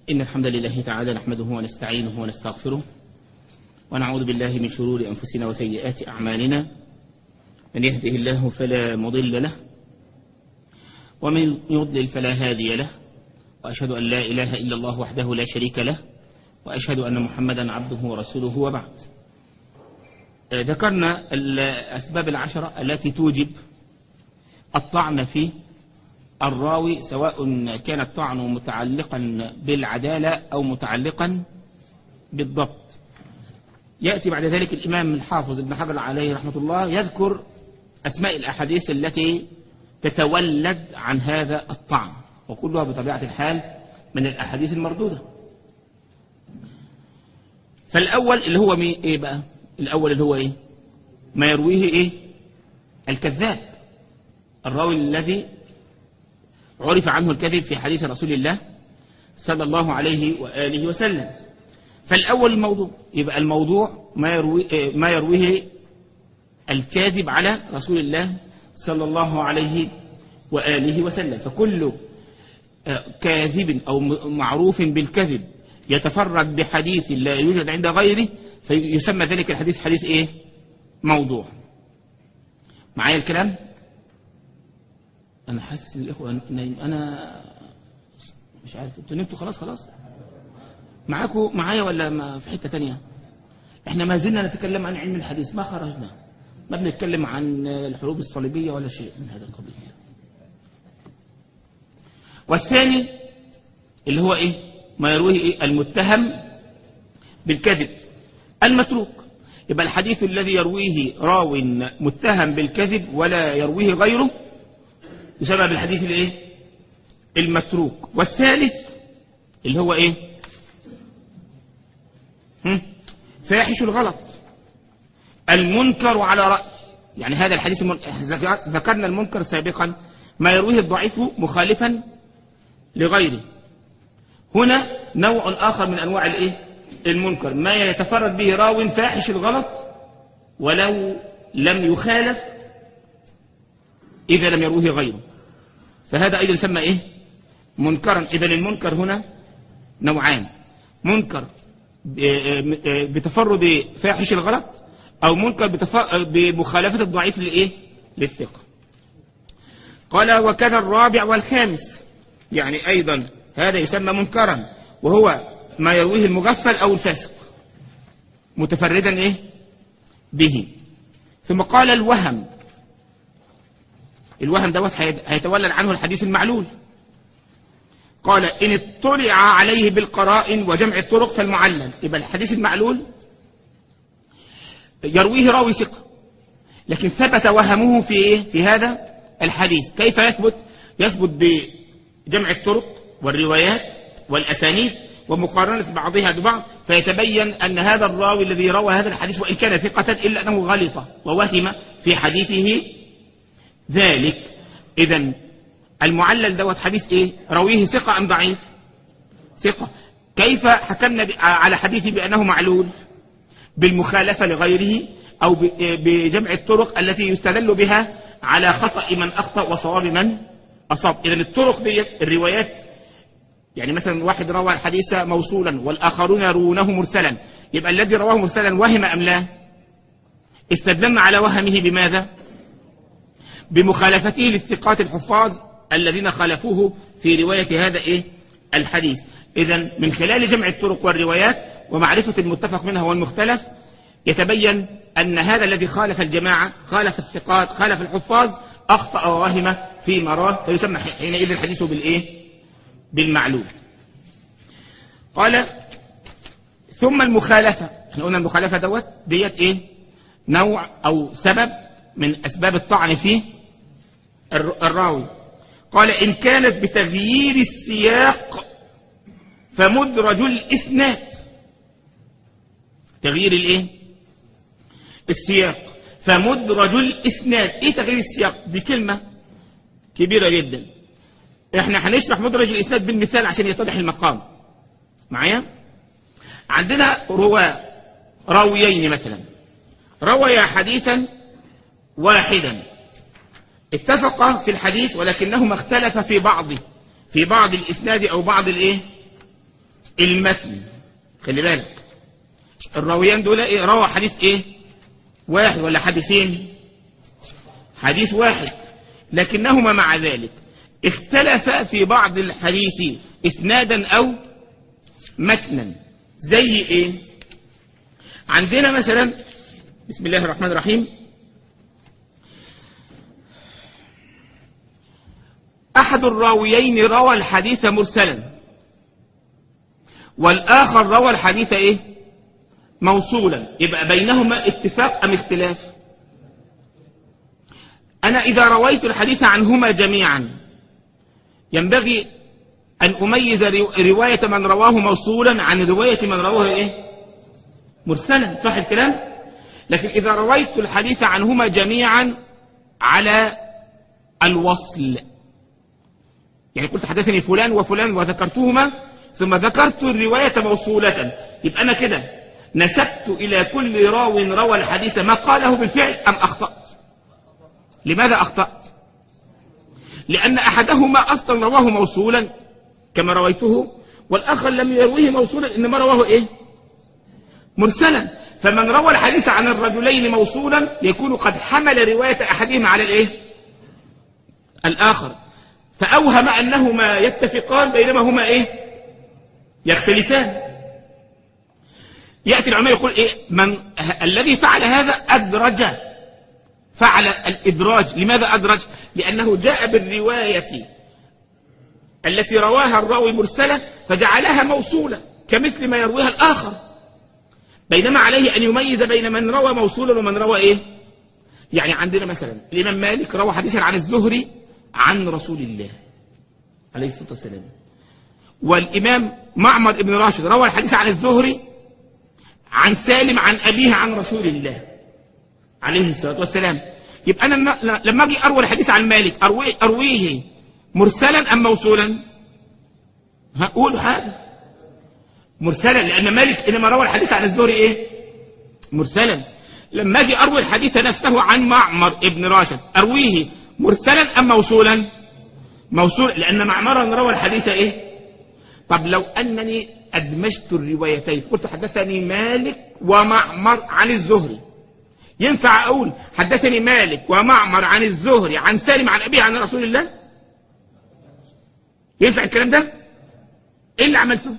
إن الحمد لله تعالى نحمده ونستعينه ونستغفره ونعوذ بالله من شرور أنفسنا وسيئات أعمالنا من يهده الله فلا مضل له ومن يضلل فلا هادي له وأشهد أن لا إله إلا الله وحده لا شريك له وأشهد أن محمدا عبده ورسوله وبعد ذكرنا الأسباب العشرة التي توجب الطعن في الراوي سواء كان الطعن متعلقا بالعدالة أو متعلقا بالضبط يأتي بعد ذلك الإمام الحافظ ابن حجر عليه رحمة الله يذكر أسماء الأحاديث التي تتولد عن هذا الطعن وكلها بطبيعة الحال من الأحاديث المردودة فالأول اللي هو مي إيه بقى الأول اللي هو إيه ما يرويه إيه الكذاب الراوي الذي عرف عنه الكذب في حديث رسول الله صلى الله عليه وآله وسلم فالأول الموضوع يبقى الموضوع ما, يروي ما يرويه الكاذب على رسول الله صلى الله عليه وآله وسلم فكل كاذب أو معروف بالكذب يتفرد بحديث لا يوجد عند غيره فيسمى ذلك الحديث حديث إيه موضوع معايا الكلام أنا حاسس الإخوة نايم أنا مش عارف أنتوا نمتوا خلاص خلاص معاكم معايا ولا ما في حتة تانية احنا ما زلنا نتكلم عن علم الحديث ما خرجنا ما بنتكلم عن الحروب الصليبية ولا شيء من هذا القبيل والثاني اللي هو ايه ما يرويه إيه؟ المتهم بالكذب المتروك يبقى الحديث الذي يرويه راو متهم بالكذب ولا يرويه غيره يسمى بالحديث الايه المتروك والثالث اللي هو ايه هم؟ فاحش الغلط المنكر على رأي يعني هذا الحديث المن... ذكرنا المنكر سابقا ما يرويه الضعيف مخالفا لغيره هنا نوع آخر من أنواع الإيه؟ المنكر ما يتفرد به راو فاحش الغلط ولو لم يخالف إذا لم يروه غيره فهذا أيضا يسمى إيه منكرا إذا المنكر هنا نوعان منكر بتفرد فاحش الغلط أو منكر بمخالفة الضعيف للإيه للثقة قال وكذا الرابع والخامس يعني أيضا هذا يسمى منكرا وهو ما يرويه المغفل أو الفاسق متفردا إيه به ثم قال الوهم الوهم دوت هيتولد عنه الحديث المعلول قال إن اطلع عليه بالقرائن وجمع الطرق فالمعلل يبقى الحديث المعلول يرويه راوي ثقة لكن ثبت وهمه في إيه؟ في هذا الحديث كيف يثبت يثبت بجمع الطرق والروايات والأسانيد ومقارنة بعضها ببعض فيتبين أن هذا الراوي الذي روى هذا الحديث وإن كان ثقة إلا أنه غلط ووهم في حديثه ذلك إذا المعلل دوت حديث إيه رويه ثقة أم ضعيف ثقة كيف حكمنا على حديثه بأنه معلول بالمخالفة لغيره أو بجمع الطرق التي يستدل بها على خطأ من أخطأ وصواب من أصاب إذا الطرق ديت الروايات يعني مثلا واحد روى الحديث موصولا والآخرون يرونه مرسلا يبقى الذي رواه مرسلا وهم أم لا استدلنا على وهمه بماذا بمخالفته للثقات الحفاظ الذين خالفوه في رواية هذا إيه الحديث إذا من خلال جمع الطرق والروايات ومعرفة المتفق منها والمختلف يتبين أن هذا الذي خالف الجماعة خالف الثقات خالف الحفاظ أخطأ ووهم في مراه فيسمى حينئذ الحديث بالإيه بالمعلول قال ثم المخالفة احنا قلنا المخالفة دوت ديت ايه نوع او سبب من اسباب الطعن في الراوي قال ان كانت بتغيير السياق فمدرج الاسناد تغيير الايه السياق فمدرج الاسناد ايه تغيير السياق دي كلمة كبيرة جدا احنا هنشرح مدرج الاسناد بالمثال عشان يتضح المقام معايا عندنا رواه راويين مثلا روي حديثا واحدا اتفقا في الحديث ولكنهما اختلفا في بعضه في بعض الاسناد او بعض الايه المتن خلي بالك الراويان دول ايه روى حديث ايه واحد ولا حديثين حديث واحد لكنهما مع ذلك اختلفا في بعض الحديث اسنادا او متنا زي ايه عندنا مثلا بسم الله الرحمن الرحيم احد الراويين روى الحديث مرسلا والاخر روى الحديث ايه موصولا يبقى بينهما اتفاق ام اختلاف انا اذا رويت الحديث عنهما جميعا ينبغي أن أميز رواية من رواه موصولا عن رواية من رواه إيه؟ مرسلا صح الكلام لكن إذا رويت الحديث عنهما جميعا على الوصل يعني قلت حدثني فلان وفلان وذكرتهما ثم ذكرت الرواية موصولة يبقى أنا كده نسبت إلى كل راو روى الحديث ما قاله بالفعل أم أخطأت لماذا أخطأت لأن أحدهما أصلا رواه موصولا كما رويته والآخر لم يرويه موصولا إنما رواه إيه مرسلا فمن روى الحديث عن الرجلين موصولا يكون قد حمل رواية أحدهما على الإيه الآخر فأوهم أنهما يتفقان بينما هما إيه يختلفان يأتي العلماء يقول إيه من الذي فعل هذا أدرج فعل الإدراج لماذا أدرج لأنه جاء بالرواية التي رواها الراوي مرسلة فجعلها موصولة كمثل ما يرويها الآخر بينما عليه أن يميز بين من روى موصولا ومن روى إيه يعني عندنا مثلا الإمام مالك روى حديثا عن الزهري عن رسول الله عليه الصلاة والسلام والإمام معمر بن راشد روى الحديث عن الزهري عن سالم عن أبيه عن رسول الله عليه الصلاة والسلام يبقى أنا لما أجي أروي الحديث عن مالك أرويه, أرويه مرسلا أم موصولا هقول حاجة مرسلا لأن مالك إنما روى الحديث عن الزهري إيه مرسلا لما أجي أروي الحديث نفسه عن معمر ابن راشد أرويه مرسلا أم موصولا موصول لأن معمرا روى الحديث إيه طب لو أنني أدمجت الروايتين قلت حدثني مالك ومعمر عن الزهري ينفع أقول حدثني مالك ومعمر عن الزهري عن سالم عن أبيه عن رسول الله ينفع الكلام ده إيه اللي عملته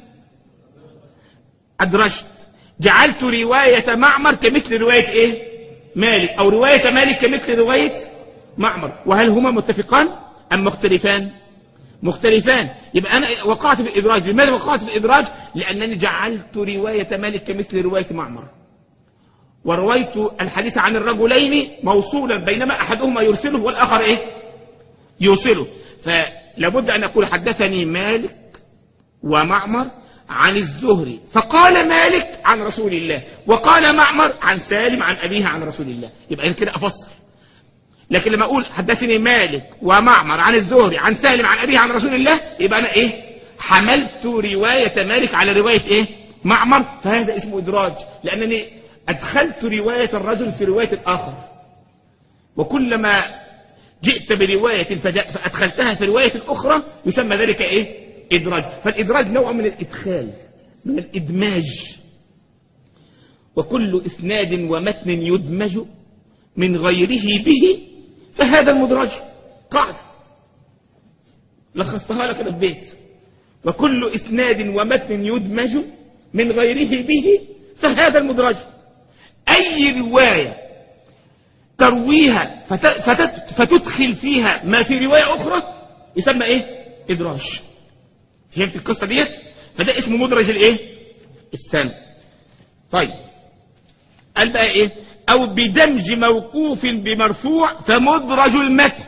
أدرجت جعلت رواية معمر كمثل رواية إيه مالك أو رواية مالك كمثل رواية معمر وهل هما متفقان أم مختلفان مختلفان يبقى أنا وقعت في الإدراج لماذا وقعت في الإدراج لأنني جعلت رواية مالك كمثل رواية معمر ورويت الحديث عن الرجلين موصولا بينما أحدهما يرسله والآخر إيه يوصله فلابد أن أقول حدثني مالك ومعمر عن الزهري فقال مالك عن رسول الله وقال معمر عن سالم عن أبيه عن رسول الله يبقى أنا كده أفسر لكن لما أقول حدثني مالك ومعمر عن الزهري عن سالم عن أبيه عن رسول الله يبقى أنا إيه حملت رواية مالك على رواية إيه معمر فهذا اسمه إدراج لأنني أدخلت رواية الرجل في رواية الآخر وكلما جئت برواية فأدخلتها في رواية أخرى يسمى ذلك إيه إدراج فالإدراج نوع من الإدخال من الإدماج وكل إسناد ومتن يدمج من غيره به فهذا المدرج قاعدة لخصتها لك في البيت وكل إسناد ومتن يدمج من غيره به فهذا المدرج أي رواية ترويها فت... فتت... فتدخل فيها ما في رواية أخرى يسمى إيه إدراج فهمت القصة ديت فده اسمه مدرج الإيه السند طيب قال بقى إيه أو بدمج موقوف بمرفوع فمدرج المتن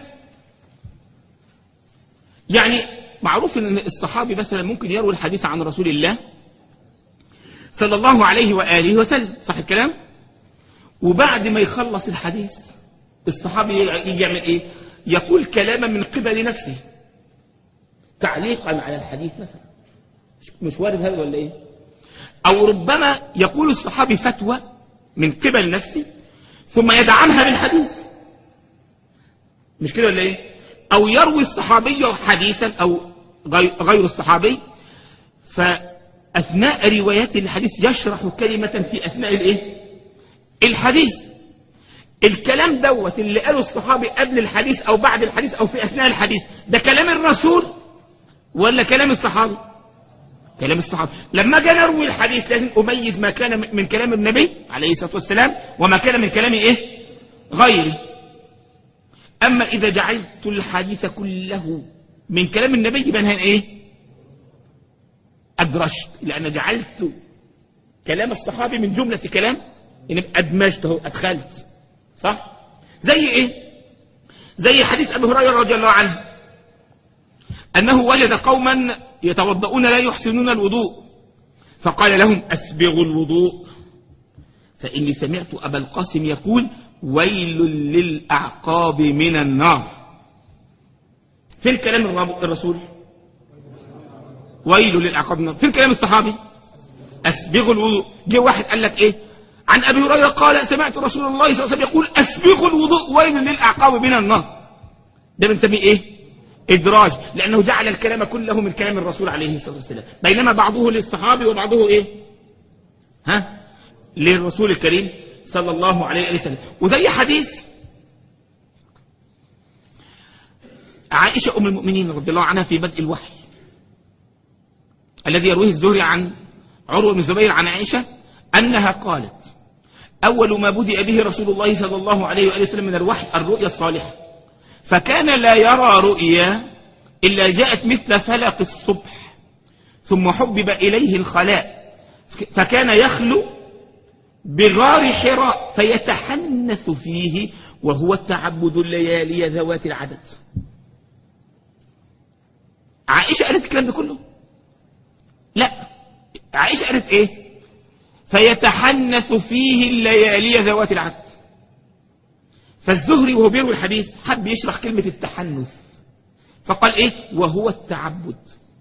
يعني معروف ان الصحابي مثلا ممكن يروي الحديث عن رسول الله صلى الله عليه وآله وسلم صح الكلام وبعد ما يخلص الحديث الصحابي يجي يعمل ايه يقول كلاما من قبل نفسه تعليقا على الحديث مثلا مش وارد هذا ولا ايه او ربما يقول الصحابي فتوى من قبل نفسه ثم يدعمها بالحديث مش كده ولا ايه او يروي الصحابي حديثا او غير الصحابي أثناء روايته الحديث يشرح كلمة في أثناء الإيه؟ الحديث الكلام دوت اللي قاله الصحابي قبل الحديث أو بعد الحديث أو في أثناء الحديث ده كلام الرسول ولا كلام الصحابي كلام الصحابة لما جاء نروي الحديث لازم أميز ما كان من كلام النبي عليه الصلاة والسلام وما كان من كلام إيه غيره أما إذا جعلت الحديث كله من كلام النبي يبقى هنا إيه أدرجت لأن جعلت كلام الصحابي من جملة كلام إن أدمجته أدخلت صح زي إيه زي حديث أبي هريرة رضي الله عنه أنه وجد قوما يتوضؤون لا يحسنون الوضوء فقال لهم أسبغوا الوضوء فإني سمعت أبا القاسم يقول ويل للأعقاب من النار في الكلام الرسول ويل للأعقاب من النار في الكلام الصحابي أسبغوا الوضوء جه واحد قال لك إيه عن أبي هريرة قال سمعت رسول الله صلى الله عليه وسلم يقول أسبغوا الوضوء ويل للأعقاب من النار ده بنسميه إيه إدراج لأنه جعل الكلام كله من كلام الرسول عليه الصلاة والسلام بينما بعضه للصحابي وبعضه إيه ها للرسول الكريم صلى الله عليه وسلم وزي حديث عائشة أم المؤمنين رضي الله عنها في بدء الوحي الذي يرويه الزهري عن عروة بن الزبير عن عائشة أنها قالت أول ما بدأ به رسول الله صلى الله عليه وآله وسلم من الوحي الرؤيا الصالحة فكان لا يرى رؤيا إلا جاءت مثل فلق الصبح ثم حبب إليه الخلاء فكان يخلو بغار حراء فيتحنث فيه وهو التعبد الليالي ذوات العدد عائشة قالت الكلام ده كله لا عائشة قالت ايه فيتحنث فيه الليالي ذوات العدد فالزهري وهو بيروي الحديث حب يشرح كلمة التحنث فقال ايه وهو التعبد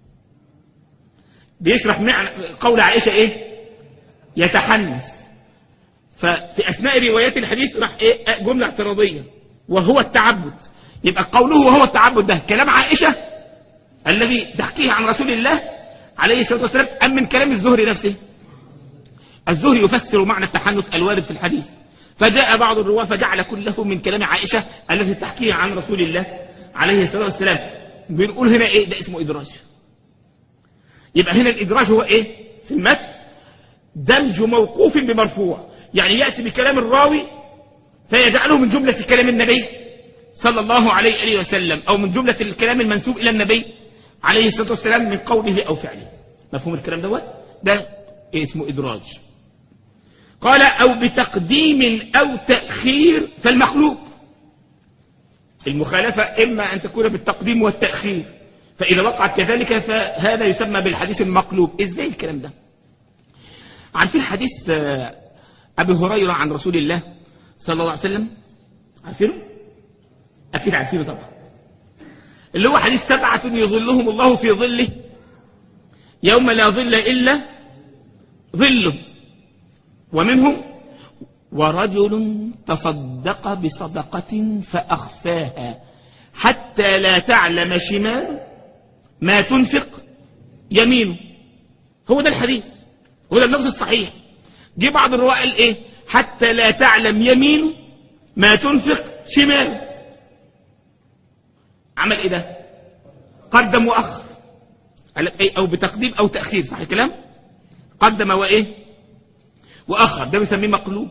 بيشرح معنى قول عائشة ايه يتحنث ففي أثناء روايات الحديث راح إيه جملة اعتراضية وهو التعبد يبقى قوله وهو التعبد ده كلام عائشة الذي تحكيه عن رسول الله عليه الصلاة والسلام أم من كلام الزهري نفسه الزهري يفسر معنى التحنث الوارد في الحديث فجاء بعض الرواة فجعل كله من كلام عائشة التي تحكيه عن رسول الله عليه الصلاة والسلام بنقول هنا إيه ده اسمه إدراج يبقى هنا الإدراج هو إيه في المتن دمج موقوف بمرفوع يعني يأتي بكلام الراوي فيجعله من جملة كلام النبي صلى الله عليه وسلم أو من جملة الكلام المنسوب إلى النبي عليه الصلاة والسلام من قوله أو فعله مفهوم الكلام دوت ده اسمه إدراج قال أو بتقديم أو تأخير فالمخلوق المخالفة إما أن تكون بالتقديم والتأخير فإذا وقعت كذلك فهذا يسمى بالحديث المقلوب إزاي الكلام ده عارفين حديث أبي هريرة عن رسول الله صلى الله عليه وسلم عارفينه أكيد عارفينه طبعا اللي هو حديث سبعة يظلهم الله في ظله يوم لا ظل إلا ظله ومنهم ورجل تصدق بصدقة فأخفاها حتى لا تعلم شمال ما تنفق يمينه هو ده الحديث هو ده اللفظ الصحيح جه بعض الرواة قال ايه حتى لا تعلم يمينه ما تنفق شماله عمل ايه ده قدم واخر قال لك ايه او بتقديم او تاخير صح الكلام قدم وايه واخر ده بنسميه مقلوب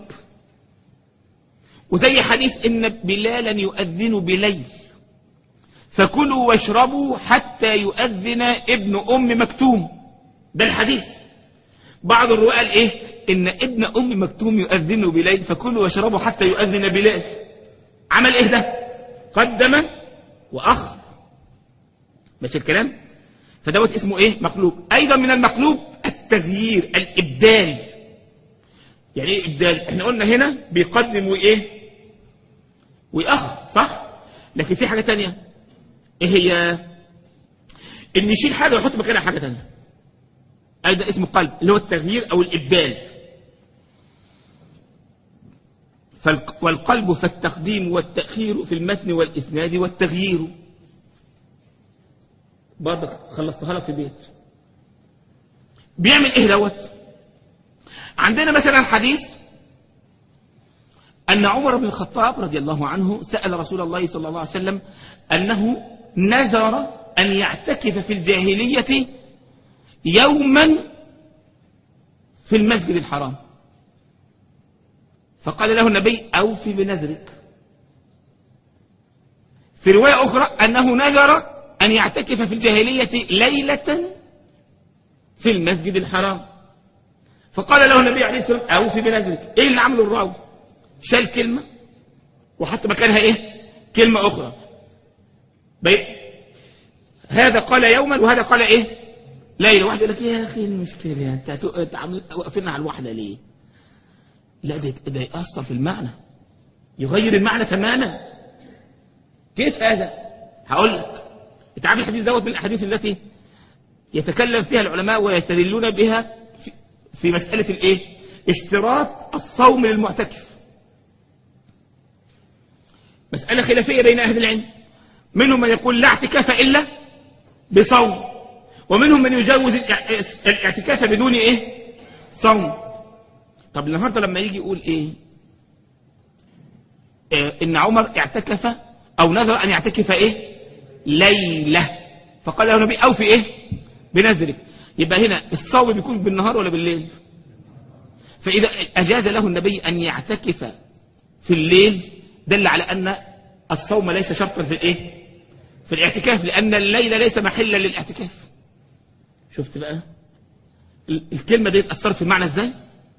وزي حديث ان بلالا يؤذن بليل فكلوا واشربوا حتى يؤذن ابن ام مكتوم ده الحديث بعض الرواة قال ايه ان ابن ام مكتوم يؤذن بليل فكلوا واشربوا حتى يؤذن بليل عمل ايه ده قدم واخر ماشي الكلام فدوت اسمه ايه مقلوب ايضا من المقلوب التغيير الابدال يعني ايه ابدال احنا قلنا هنا بيقدم وايه ويأخر صح لكن في حاجة تانية ايه هي ان يشيل حاجة ويحط مكانها حاجة تانية أي ده اسمه قلب اللي هو التغيير أو الإبدال والقلب فالتقديم والتأخير في المتن والإسناد والتغيير برضك خلصتها لك في بيت بيعمل ايه دوت عندنا مثلا حديث أن عمر بن الخطاب رضي الله عنه سأل رسول الله صلى الله عليه وسلم أنه نذر أن يعتكف في الجاهلية يوما في المسجد الحرام فقال له النبي أوفي بنذرك في رواية أخرى أنه نذر أن يعتكف في الجاهلية ليلة في المسجد الحرام فقال له النبي عليه الصلاة والسلام أوفي بنذرك إيه اللي عمله الراوي شال كلمة وحط مكانها إيه كلمة أخرى بي... هذا قال يوما وهذا قال إيه ليلة واحد يقول لك يا أخي المشكلة أنت هتق- أنت عامل واقفين على الواحدة ليه لا ده ده يأثر في المعنى يغير المعنى تماما كيف هذا هقول لك انت عارف الحديث دوت من الاحاديث التي يتكلم فيها العلماء ويستدلون بها في, في مسألة الايه اشتراط الصوم للمعتكف مسألة خلافية بين أهل العلم منهم من يقول لا اعتكاف إلا بصوم ومنهم من يجوز الاع- الاعتكاف بدون ايه صوم طب النهارده لما يجي يقول ايه آه، ان عمر اعتكف او نذر ان يعتكف ايه ليله فقال له النبي او في ايه بنذرك يبقى هنا الصوم بيكون بالنهار ولا بالليل فاذا اجاز له النبي ان يعتكف في الليل دل على ان الصوم ليس شرطا في الايه في الاعتكاف لان الليل ليس محلا للاعتكاف شفت بقى ال- الكلمه دي اثرت في المعنى ازاي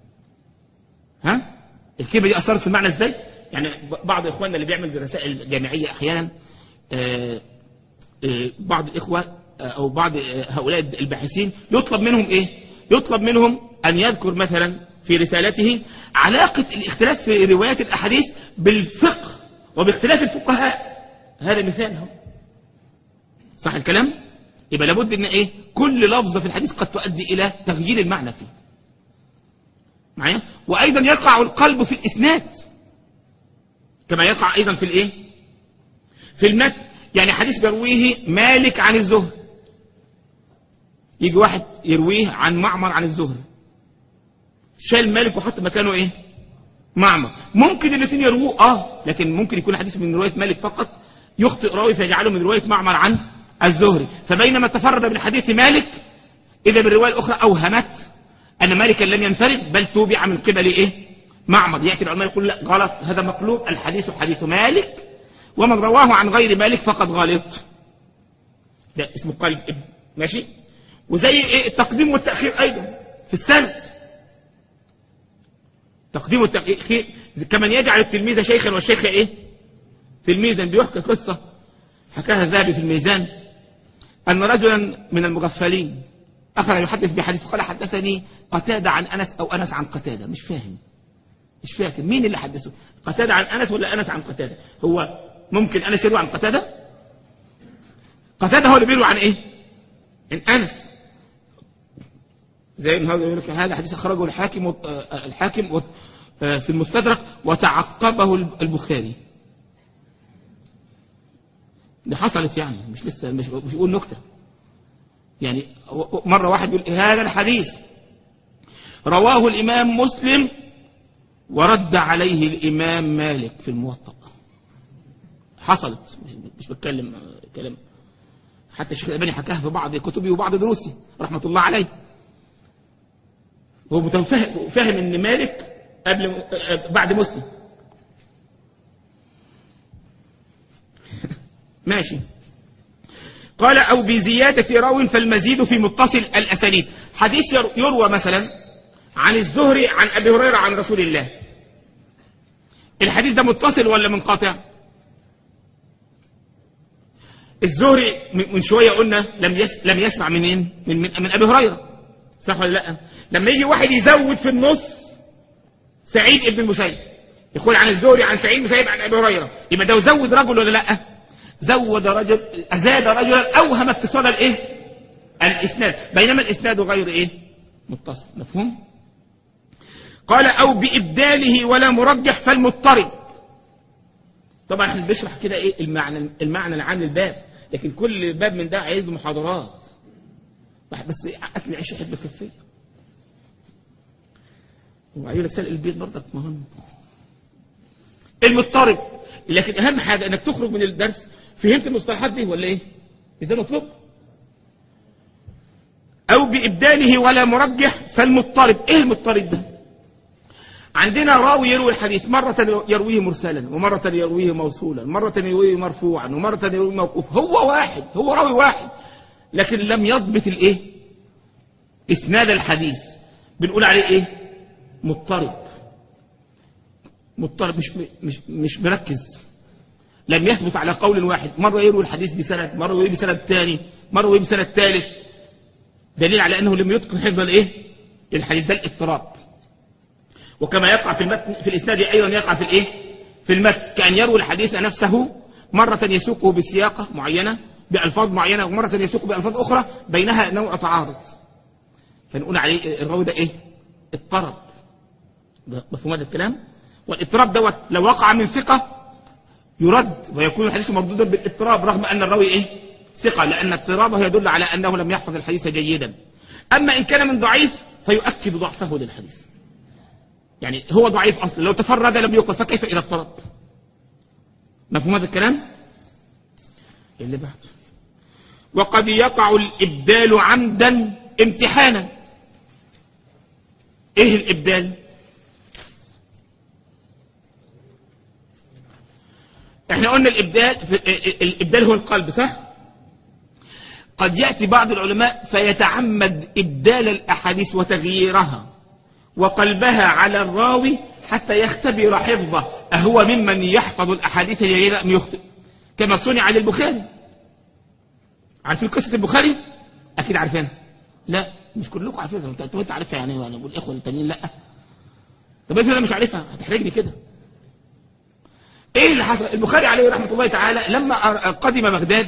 ها الكلمه دي اثرت في المعنى ازاي يعني ب- بعض اخواننا اللي بيعمل رسائل جامعيه احيانا آه، آه، بعض الاخوه آه، او بعض آه، هؤلاء الباحثين يطلب منهم ايه يطلب منهم ان يذكر مثلا في رسالته علاقه الاختلاف في روايات الاحاديث بالفقه وباختلاف الفقهاء هذا مثال اهو صح الكلام يبقى لابد ان ايه كل لفظه في الحديث قد تؤدي الى تغيير المعنى فيه معايا وايضا يقع القلب في الاسناد كما يقع ايضا في الايه في المتن يعني حديث بيرويه مالك عن الزهر يجي واحد يرويه عن معمر عن الزهر شال مالك وحط مكانه ايه معمر ممكن الاثنين يرووه اه لكن ممكن يكون حديث من روايه مالك فقط يخطئ راوي فيجعله من روايه معمر عن الزهري فبينما تفرد بالحديث مالك اذا بالروايه الاخرى اوهمت ان مالكا لم ينفرد بل توبع من قبل ايه معمر ياتي العلماء يقول لا غلط هذا مقلوب الحديث حديث مالك ومن رواه عن غير مالك فقد غلط ده اسمه قلب ماشي وزي ايه التقديم والتاخير ايضا في السند تقديم والتاخير كمن يجعل التلميذ شيخا والشيخ ايه تلميذا بيحكي قصه حكاها الذهبي في الميزان ان رجلا من المغفلين اخذ يحدث بحديث فقال حدثني قتاده عن انس او انس عن قتاده مش فاهم مش فاكر مين اللي حدثه قتاده عن انس ولا انس عن قتاده هو ممكن انس يروي عن قتاده قتاده هو اللي بيروي عن ايه عن انس زي ما هو يقول لك هذا حديث اخرجه الحاكم و- آه، الحاكم و- آه، في المستدرك وتعقبه البخاري دي حصلت يعني مش لسه مش مش بقول نكته يعني و- مره واحد يقول هذا الحديث رواه الامام مسلم ورد عليه الامام مالك في الموطأ حصلت مش, مش بتكلم آه، كلام حتى الشيخ الألباني حكاها في بعض كتبه وبعض دروسه رحمة الله عليه هو متفهم فاهم ان مالك قبل آه، بعد مسلم ماشي قال او بزيادة راو فالمزيد في متصل الاسانيد حديث ير- يروى مثلا عن الزهري عن ابي هريرة عن رسول الله الحديث ده متصل ولا منقطع الزهري من من شويه قلنا لم يس لم يسمع منين من من, من ابي هريره صح ولا لا لما يجي واحد يزود في النص سعيد ابن المسيب يقول عن الزهري عن سعيد المسيب عن ابي هريره يبقى ده زود رجل ولا لا زود رجل زاد رجلا اوهم اتصال الايه الاسناد بينما الاسناد غير ايه متصل مفهوم قال او بابداله ولا مرجح فالمضطرب طبعا احنا بنشرح كده ايه المعنى المعنى العام للباب لكن كل باب من ده عايز له محاضرات بس اكل عيش يحب الخفيه وبعدين لك سلق البيت برضك مهم المضطرب لكن اهم حاجه انك تخرج من الدرس فهمت المصطلحات دي ولا ايه؟ مش ده مطلوب؟ او بابداله ولا مرجح فالمضطرب ايه المضطرب ده؟ عندنا راوي يروي الحديث مرة يرويه مرسلا ومرة يرويه موصولا مرة يرويه مرفوعا ومرة يرويه موقوف هو واحد هو راوي واحد لكن لم يضبط الايه اسناد الحديث بنقول عليه ايه مضطرب مضطرب مش مش مش مركز لم يثبت على قول واحد مرة يروي الحديث بسند مرة يروي بسند ثاني مرة يروي بسند ثالث دليل على انه لم يتقن حفظ الايه الحديث ده الاضطراب وكما يقع في المتن في الاسناد ايضا يقع في الايه في المتن كان يروي الحديث نفسه مرة يسوقه بسياقة معينة بألفاظ معينة ومرة يسوق بألفاظ أخرى بينها نوع تعارض فنقول عليه الراوي ده إيه اضطرب مفهوم هذا الكلام والاضطراب دوت لو وقع من ثقة يرد ويكون الحديث مردودا بالاضطراب رغم أن الراوي إيه ثقة لأن اضطرابه يدل على أنه لم يحفظ الحديث جيدا أما إن كان من ضعيف فيؤكد ضعفه للحديث يعني هو ضعيف أصلا لو تفرد لم يقل فكيف إذا اضطرب مفهوم هذا الكلام اللي بعده وقد يقع الإبدال عمدا امتحانا ايه الإبدال احنا قلنا الإبدال الإبدال هو القلب صح قد يأتي بعض العلماء فيتعمد إبدال الأحاديث وتغييرها وقلبها على الراوي حتى يختبر حفظه أهو ممن يحفظ الأحاديث جيدا أم يخطئ كما صنع للبخاري عارفين قصة البخاري أكيد عارفينها لا مش كلكم عارفينها انت انت عارفها يعني انا بقول الاخوه التانيين لا طب افرض انا مش عارفها هتحرجني كده ايه اللي حصل البخاري عليه رحمه الله تعالى لما قدم بغداد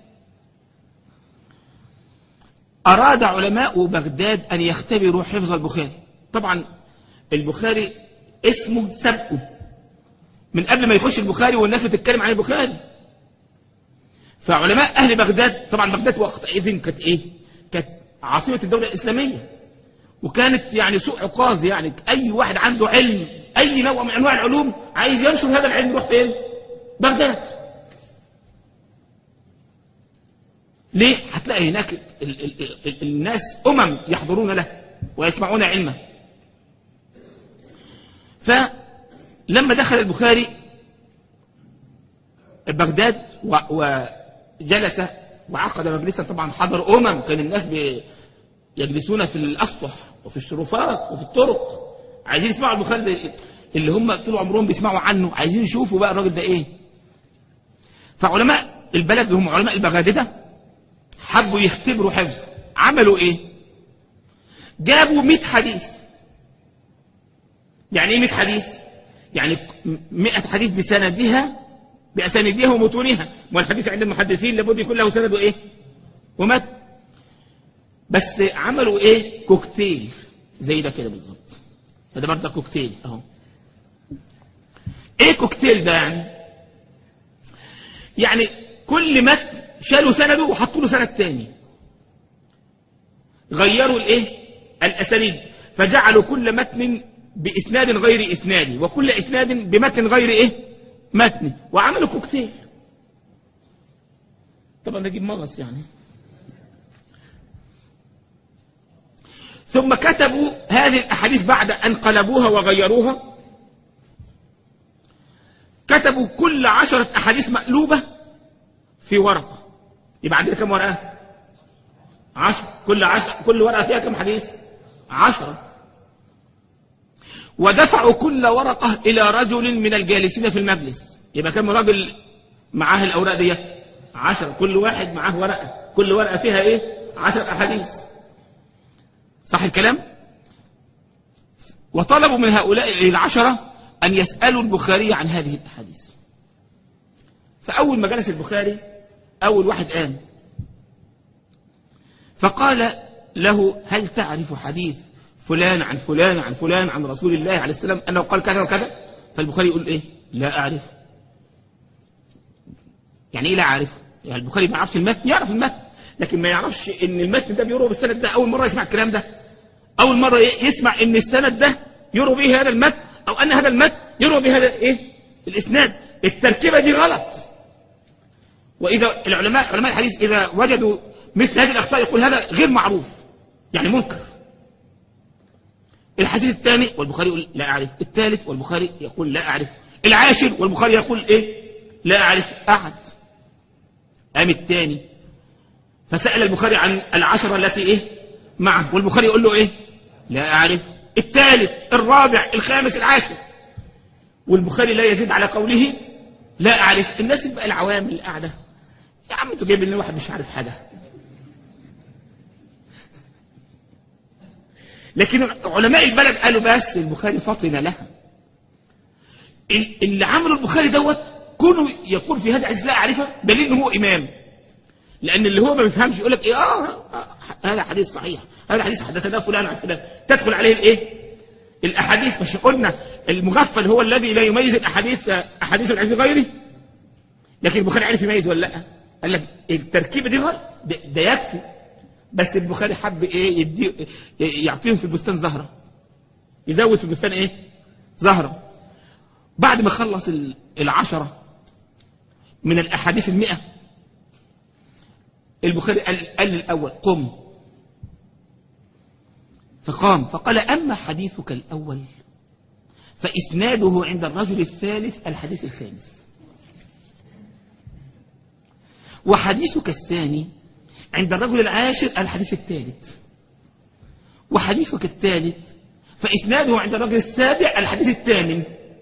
اراد علماء بغداد ان يختبروا حفظ البخاري طبعا البخاري اسمه سبقه من قبل ما يخش البخاري والناس بتتكلم عن البخاري فعلماء اهل بغداد طبعا بغداد وقتئذ كانت ايه كانت عاصمه الدوله الاسلاميه وكانت يعني سوء عقاز يعني اي واحد عنده علم اي نوع من انواع العلوم عايز ينشر هذا العلم يروح فين بغداد ليه هتلاقي هناك ال ال ال الناس امم يحضرون له ويسمعون علمه فلما دخل البخاري بغداد وجلس وعقد مجلسا طبعا حضر امم كان الناس يجلسون في الاسطح وفي الشرفات وفي الطرق عايزين يسمعوا البخاري ده اللي هم طول عمرهم بيسمعوا عنه عايزين يشوفوا بقى الراجل ده ايه فعلماء البلد اللي هم علماء البغادده حبوا يختبروا حفظ عملوا ايه جابوا 100 حديث يعني ايه 100 حديث يعني 100 حديث بسندها بأسانيدها ومتونها والحديث عند المحدثين لابد يكون له سند وإيه ومت بس عملوا إيه كوكتيل زي ده كده بالظبط فده برضه كوكتيل أهو إيه كوكتيل ده يعني يعني كل متن شالوا سنده وحطوا له سند تاني غيروا الإيه الأسانيد فجعلوا كل متن بإسناد غير إسنادي وكل إسناد بمتن غير إيه متن وعملوا كوكتيل طبعا نجيب مغص يعني ثم كتبوا هذه الأحاديث بعد أن قلبوها وغيروها كتبوا كل عشرة أحاديث مقلوبة في ورقة يبقى عندنا كم ورقة عشر كل عشر كل ورقة فيها كم حديث عشرة ودفعوا كل ورقة إلى رجل من الجالسين في المجلس يبقى كم راجل معاه الأوراق ديت عشرة كل واحد معاه ورقة كل ورقة فيها إيه عشر أحاديث صح الكلام وطلبوا من هؤلاء العشرة أن يسألوا البخاري عن هذه الأحاديث فأول ما جلس البخاري أول واحد قام فقال له هل تعرف حديث فلان عن فلان عن فلان عن رسول الله عليه السلام أنه قال كذا وكذا فالبخاري يقول إيه لا أعرف يعني إيه لا أعرف يعني البخاري ما يعرفش المتن يعرف المتن لكن ما يعرفش ان المتن ده بيروى بالسند ده اول مره يسمع الكلام ده اول مره يسمع ان السند ده يروى به هذا المتن أو أن هذا المتن يروى بهذا إيه الإسناد التركيبة دي غلط وإذا العلماء علماء الحديث إذا وجدوا مثل هذه الأخطاء يقول هذا غير معروف يعني منكر الحديث الثاني والبخاري يقول لا أعرف الثالث والبخاري يقول لا أعرف العاشر والبخاري يقول إيه لا أعرف أحد قام الثاني فسأل البخاري عن العشرة التي إيه معه والبخاري يقول له إيه لا أعرف الثالث الرابع الخامس العاشر والبخاري لا يزيد على قوله لا أعرف الناس بقى العوام اللي قاعدة يا عم انتوا جايبين لنا واحد مش عارف حاجة لكن علماء البلد قالوا بس البخاري فطن لها اللي عملوا البخاري دوت كونوا يقول في هذا الحديث لا أعرفه دليل إن هو إمام لأن اللي هو ما بيفهمش يقول لك إيه آه, آه هذا حديث صحيح هذا حديث حدثنا فلان عن فلان تدخل عليه الإيه الأحاديث مش قلنا المغفل هو الذي لا يميز الأحاديث أحاديث العز غيره لكن البخاري عرف يميز ولا لا قال لك التركيبة دي غلط ده, ده يكفي بس البخاري حب ايه يدي يعطيهم في البستان زهرة يزود في البستان ايه زهرة بعد ما خلص العشرة من الأحاديث المئة البخاري قال, قال الأول قم فقام فقال أما حديثك الأول فإسناده عند الرجل الثالث الحديث الخامس وحديثك الثاني عند الرجل العاشر الحديث الثالث وحديثك الثالث فإسناده عند الرجل السابع الحديث الثامن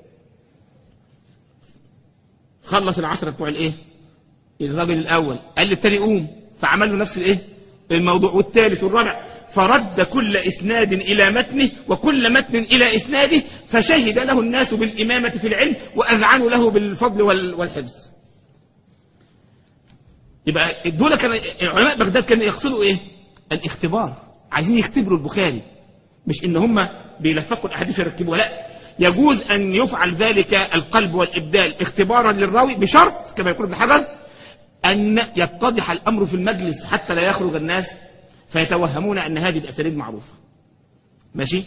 خلص العشرة بتوع الايه الراجل الأول قال للتاني قوم فعمل له نفس الايه الموضوع والثالث والرابع فرد كل إسناد إلى متنه وكل متن إلى إسناده فشهد له الناس بالإمامة في العلم وأذعنوا له بالفضل والحفظ يبقى دول كان علماء بغداد كانوا يقصدوا ايه الاختبار عايزين يختبروا البخاري مش ان هم بيلفقوا الاحاديث يركبوها لا يجوز ان يفعل ذلك القلب والابدال اختبارا للراوي بشرط كما يقول ابن حجر ان يتضح الامر في المجلس حتى لا يخرج الناس فيتوهمون ان هذه الاساليب معروفه ماشي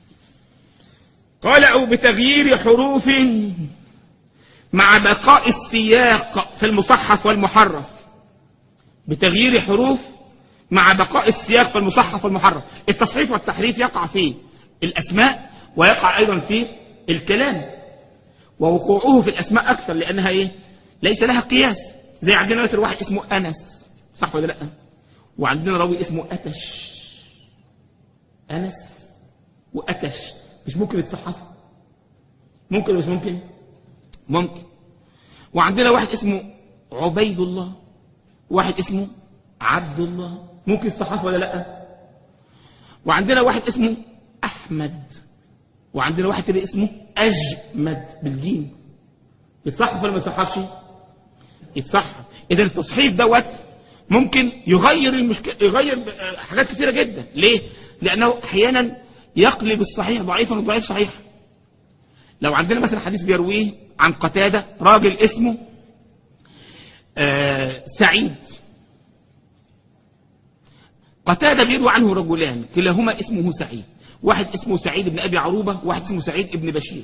قال او بتغيير حروف مع بقاء السياق في المصحف والمحرف بتغيير حروف مع بقاء السياق في المصحف والمحرف التصحيف والتحريف يقع في الأسماء ويقع أيضا في الكلام ووقوعه في الأسماء أكثر لأنها إيه؟ ليس لها قياس زي عندنا مثلا واحد اسمه أنس صح ولا لا وعندنا راوي اسمه أتش أنس وأتش مش ممكن يتصحفوا ممكن ولا مش ممكن ممكن وعندنا واحد اسمه عبيد الله واحد اسمه عبد الله ممكن الصحافة ولا لا وعندنا واحد اسمه أحمد وعندنا واحد تاني اسمه أجمد بالجيم يتصحف ولا ما يتصحفش يتصحف إذا التصحيف دوت ممكن يغير المشكلة يغير حاجات كثيرة جدا ليه؟ لأنه أحيانا يقلب الصحيح ضعيفا والضعيف صحيح لو عندنا مثلا حديث بيرويه عن قتادة راجل اسمه آه سعيد قتادة بيروى عنه رجلان كلاهما اسمه سعيد واحد اسمه سعيد بن أبي عروبة واحد اسمه سعيد بن بشير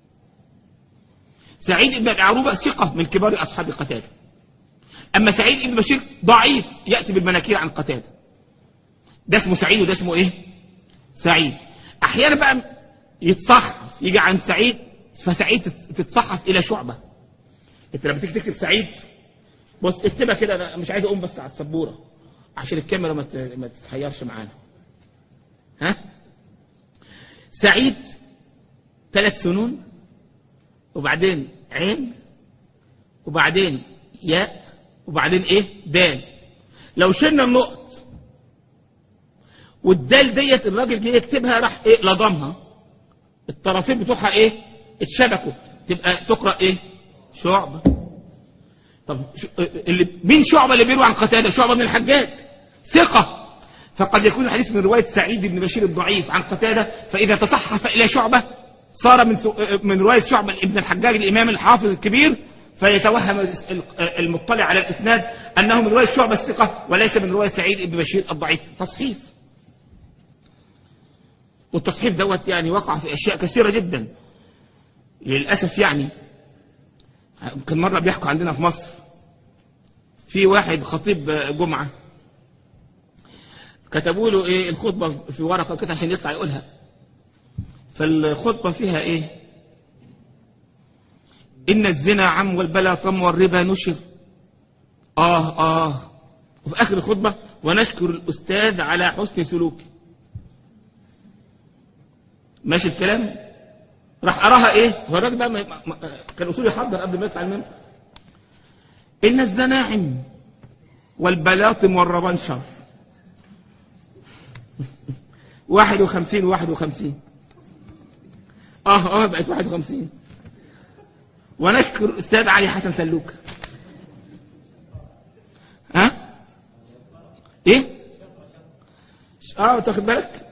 سعيد بن أبي عروبة ثقة من كبار أصحاب قتادة أما سعيد بن بشير ضعيف يأتي بالمناكير عن قتادة ده اسمه سعيد وده اسمه إيه سعيد أحيانا بقى يتصحف يجي عن سعيد فسعيد تتصحف إلى شعبة أنت لما تيجي تكتب سعيد بص اكتبها كده انا مش عايز اقوم بس على السبوره عشان الكاميرا ما ما تتحيرش معانا ها سعيد ثلاث سنون وبعدين عين وبعدين ياء وبعدين ايه دال لو شلنا النقط والدال ديت الراجل جه يكتبها راح ايه لضمها الطرفين بتوعها ايه اتشبكوا تبقى تقرا ايه شعبه طب اللي مين شعبة اللي بيروي عن قتادة شعبة من الحجاج ثقة فقد يكون الحديث من رواية سعيد بن بشير الضعيف عن قتادة فإذا تصحف إلى شعبة صار من من رواية شعبة ابن الحجاج الإمام الحافظ الكبير فيتوهم المطلع على الإسناد أنه من رواية شعبة الثقة وليس من رواية سعيد بن بشير الضعيف تصحيف والتصحيف دوت يعني وقع في أشياء كثيرة جدا للأسف يعني كان مرة بيحكوا عندنا في مصر في واحد خطيب جمعة كتبوا له ايه الخطبة في ورقة كده عشان يطلع يقولها فالخطبة فيها ايه إن الزنا عم والبلا طم والربا نشر آه آه وفي آخر الخطبة ونشكر الأستاذ على حسن سلوكه ماشي الكلام راح أراها إيه هو الراجل ده ما- ما- كان أصول يحضر قبل ما يطلع المنبر إن الزناعم والبلاطم والربنشر واحد وخمسين واحد وخمسين اه اه بقت واحد وخمسين ونشكر الأستاذ علي حسن سلوك ها ايه اه تاخد بالك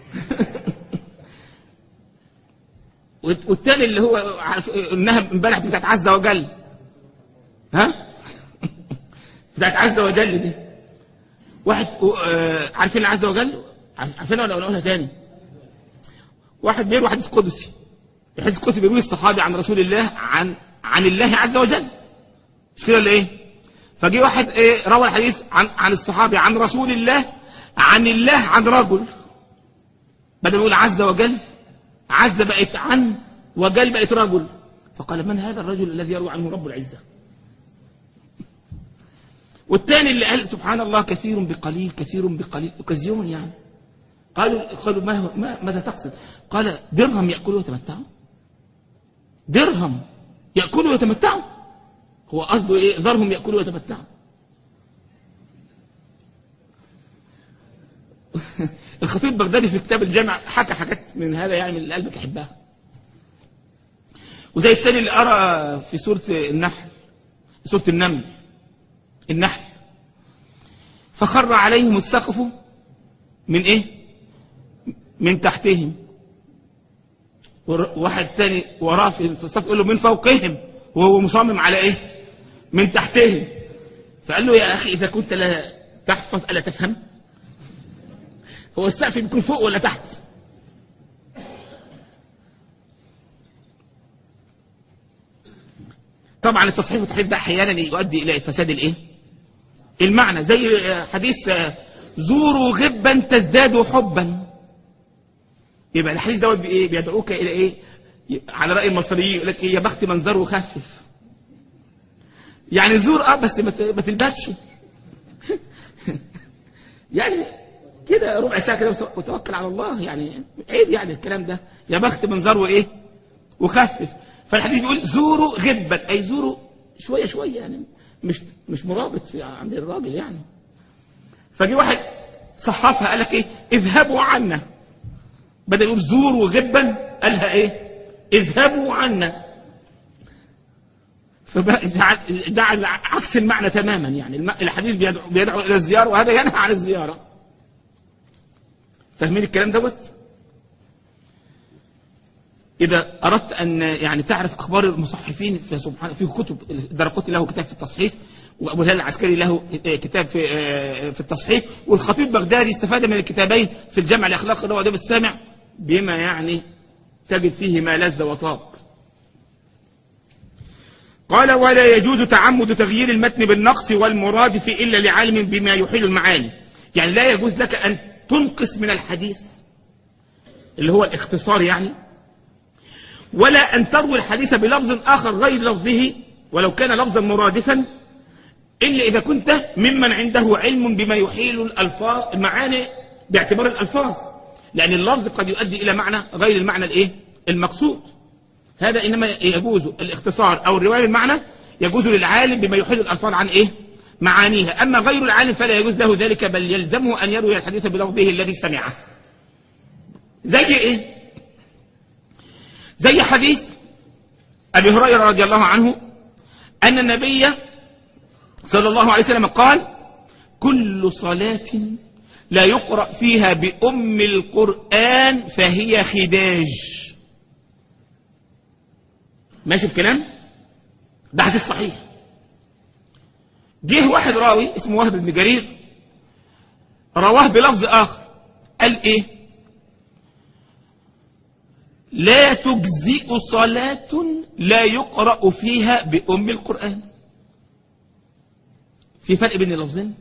والتاني اللي هو عارف انها امبارح بتاعت عز وجل ها بتاعت عز وجل دي واحد آه، عارفين عز وجل عارف- عارفينها ولا اقولها تاني واحد بيروي حديث قدسي الحديث القدسي بيروي الصحابي عن رسول الله عن عن الله عز وجل مش كده ولا ايه فجي واحد ايه روى الحديث عن عن الصحابي عن رسول الله عن الله عن رجل بدل ما يقول عز وجل عز بقت عن وجل بقت رجل فقال من هذا الرجل الذي يروي عنه رب العزه والثاني اللي قال سبحان الله كثير بقليل كثير بقليل اوكازيون يعني قالوا قالوا ما, هو- ما ماذا تقصد؟ قال درهم ياكلوا ويتمتعوا درهم ياكلوا ويتمتعوا هو قصده ايه؟ ذرهم ياكلوا ويتمتعوا الخطيب البغدادي في كتاب الجامع حكى حاجات من هذا يعني من اللي قلبك يحبها وزي الثاني اللي قرأ في سورة النحل سورة النمل النحل فخر عليهم السقف من ايه من تحتهم ور- واحد تاني وراه في في الصف يقول له من فوقهم وهو مصمم على ايه من تحتهم فقال له يا اخي اذا كنت لا تحفظ الا تفهم هو السقف بيكون فوق ولا تحت طبعا التصحيف والتحريف ده احيانا يؤدي الى فساد الايه المعنى زي حديث آه، زوروا غبا تزدادوا حبا يبقى الحديث دوت بايه بيدعوك الى ايه على راي المصريين يقول لك ايه يا بخت منظره وخفف يعني زور اه بس ما ت- ما تلبكش يعني كده ربع ساعه كده وس- وتوكل على الله يعني عيب يعني الكلام ده يا بخت منظره ايه وخفف فالحديث بيقول زوروا غبا اي زوروا شويه شويه يعني مش مش مرابط في عند الراجل يعني فجي واحد صحفها قال لك ايه اذهبوا عنا بدل يقول زوروا غبا قالها ايه اذهبوا عنا فجعل جعل عكس المعنى تماما يعني الم- الحديث بيدعو, بيدعو الى الزياره وهذا ينهى عن الزياره فاهمين الكلام دوت إذا أردت أن يعني تعرف أخبار المصحفين في سبحان في كتب الدرقطي له كتاب في التصحيف وأبو الهلال العسكري له كتاب في في التصحيف والخطيب البغدادي استفاد من الكتابين في الجمع الأخلاقي اللي هو أداب السامع بما يعني تجد فيه ما لذ وطاب قال ولا يجوز تعمد تغيير المتن بالنقص والمرادف إلا لعالم بما يحيل المعاني يعني لا يجوز لك أن تنقص من الحديث اللي هو الاختصار يعني ولا أن تروي الحديث بلفظ آخر غير لفظه ولو كان لفظا مرادفا إلا إذا كنت ممن عنده علم بما يحيل الألفاظ المعاني باعتبار الألفاظ لأن اللفظ قد يؤدي إلى معنى غير المعنى الإيه؟ المقصود هذا إنما يجوز الاختصار أو الرواية المعنى يجوز للعالم بما يحيل الألفاظ عن إيه؟ معانيها أما غير العالم فلا يجوز له ذلك بل يلزمه أن يروي الحديث بلفظه الذي سمعه زي إيه؟ زي حديث أبي هريرة رضي الله عنه أن النبي صلى الله عليه وسلم قال كل صلاة لا يقرأ فيها بأم القرآن فهي خداج ماشي الكلام ده حديث صحيح جه واحد راوي اسمه وهب بن جرير رواه بلفظ آخر قال إيه لا تجزئ صلاة لا يقرأ فيها بأم القرآن في فرق بين اللفظين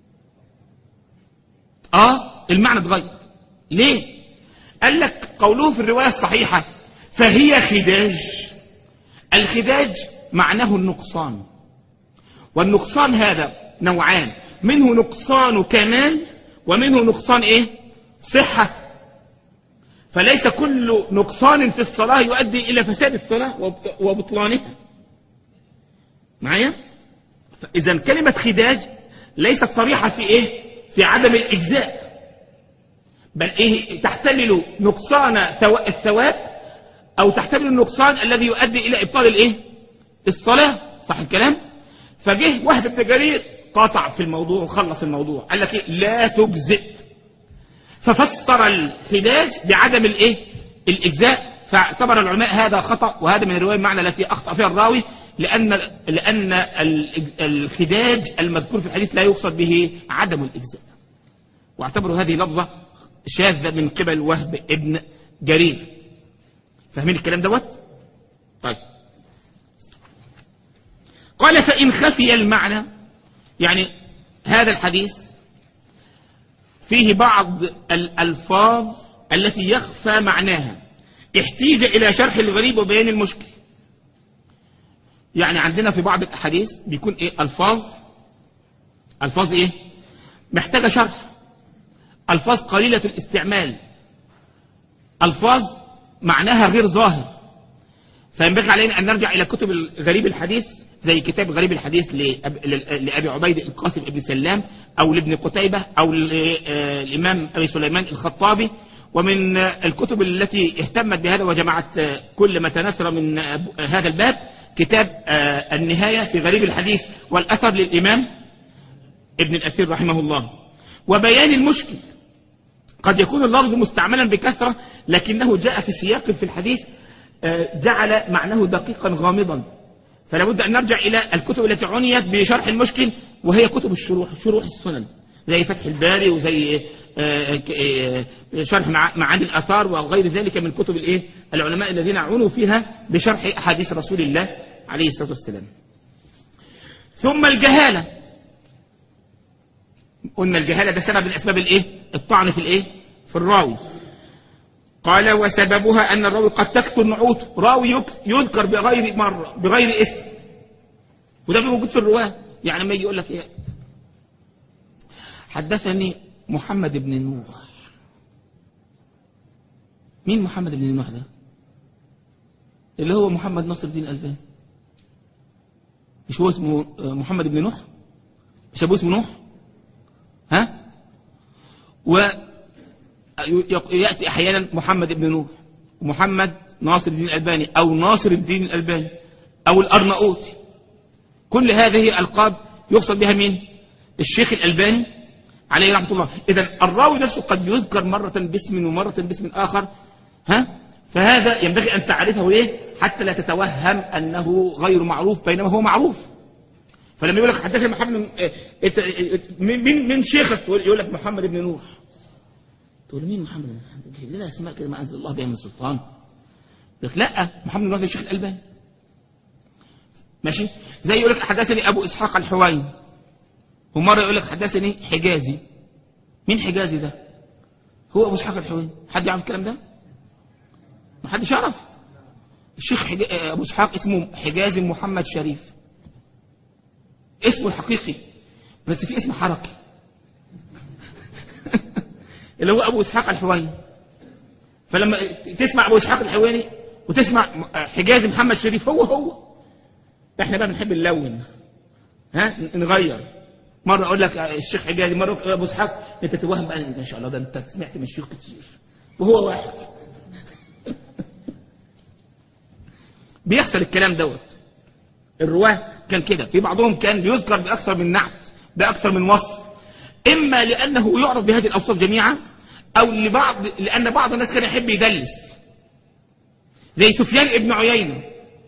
اه المعنى اتغير ليه قال لك قوله في الرواية الصحيحة فهي خداج الخداج معناه النقصان والنقصان هذا نوعان منه نقصان كمال ومنه نقصان ايه صحة فليس كل نقصان في الصلاة يؤدي إلى فساد الصلاة وب- وبطلانها معايا إذا كلمة خداج ليست صريحة في إيه في عدم الإجزاء بل إيه تحتمل نقصان ثوا- الثواب أو تحتمل النقصان الذي يؤدي إلى إبطال الإيه الصلاة صح الكلام فجه وهب بن جرير قاطع في الموضوع وخلص الموضوع قال لك إيه لا تجزئ ففسر الخداج بعدم الايه الاجزاء فاعتبر العلماء هذا خطا وهذا من الروايه المعنى التي اخطا فيها الراوي لان لان الإج- الخداج المذكور في الحديث لا يقصد به عدم الاجزاء واعتبروا هذه لفظه شاذه من قبل وهب ابن جرير فاهمين الكلام دوت طيب قال فان خفي المعنى يعني هذا الحديث فيه بعض الألفاظ التي يخفى معناها احتيج إلى شرح الغريب وبيان المشكل يعني عندنا في بعض الأحاديث بيكون إيه ألفاظ ألفاظ إيه محتاجة شرح ألفاظ قليلة الاستعمال ألفاظ معناها غير ظاهر فينبغي علينا أن نرجع إلى كتب غريب الحديث زي كتاب غريب الحديث لأب... لأبي عبيد القاسم بن سلام أو لابن قتيبة أو للإمام أبي سليمان الخطابي ومن الكتب التي اهتمت بهذا وجمعت كل ما تناثر من هذا الباب كتاب النهاية في غريب الحديث والأثر للإمام ابن الأثير رحمه الله وبيان المشكل قد يكون اللفظ مستعملا بكثرة لكنه جاء في سياق في الحديث جعل معناه دقيقا غامضا فلا بد أن نرجع إلى الكتب التي عنيت بشرح المشكل وهي كتب الشروح شروح السنن زي فتح الباري وزي شرح معاني الآثار وغير ذلك من كتب الإيه العلماء الذين عنوا فيها بشرح أحاديث رسول الله عليه الصلاة والسلام ثم الجهالة قلنا الجهالة ده سبب من أسباب الإيه الطعن في الإيه في الراوي قال وسببها أن الراوي قد تكثر نعوته راوي يذكر بغير مرة بغير اسم وده موجود في الرواة يعني لما يجي يقول لك إيه حدثني محمد بن نوح مين محمد بن نوح ده اللي هو محمد ناصر الدين الألباني مش هو اسمه محمد بن نوح مش أبوه اسمه نوح ها و يأتي أحيانا محمد بن نوح ومحمد ناصر الدين الألباني أو ناصر الدين الألباني أو الأرناؤوطي كل هذه ألقاب يقصد بها مين الشيخ الألباني عليه رحمة الله إذا الراوي نفسه قد يذكر مرة باسم ومرة باسم آخر ها فهذا ينبغي أن تعرفه ليه حتى لا تتوهم أنه غير معروف بينما هو معروف فلما يقول لك حدثنا محمد من من شيخك يقول لك محمد بن نوح تقول مين محمد بن نوح ليه اسماء كده ما انزل الله بها من سلطان يقول لك لا محمد بن نوح ده الشيخ الالباني ماشي زي يقول لك حدثني ابو اسحاق الحويني ومره يقول لك حدثني حجازي مين حجازي ده هو ابو اسحاق الحويني حد يعرف الكلام ده ما حدش يعرف الشيخ حج... ابو اسحاق اسمه حجازي محمد شريف اسمه الحقيقي بس في اسم حركي اللي هو ابو اسحاق الحويني فلما تسمع ابو اسحاق الحويني وتسمع حجازي محمد شريف هو هو احنا بقى بنحب نلون ها نغير مره اقول لك الشيخ حجازي مره ابو اسحاق انت تتوهم بقى ما شاء الله ده انت سمعت من شيوخ كتير وهو واحد بيحصل الكلام دوت الرواه كان كده في بعضهم كان بيذكر باكثر من نعت باكثر من وصف اما لانه يعرف بهذه الاوصاف جميعا او لبعض لان بعض الناس كان يحب يدلس زي سفيان ابن عيينه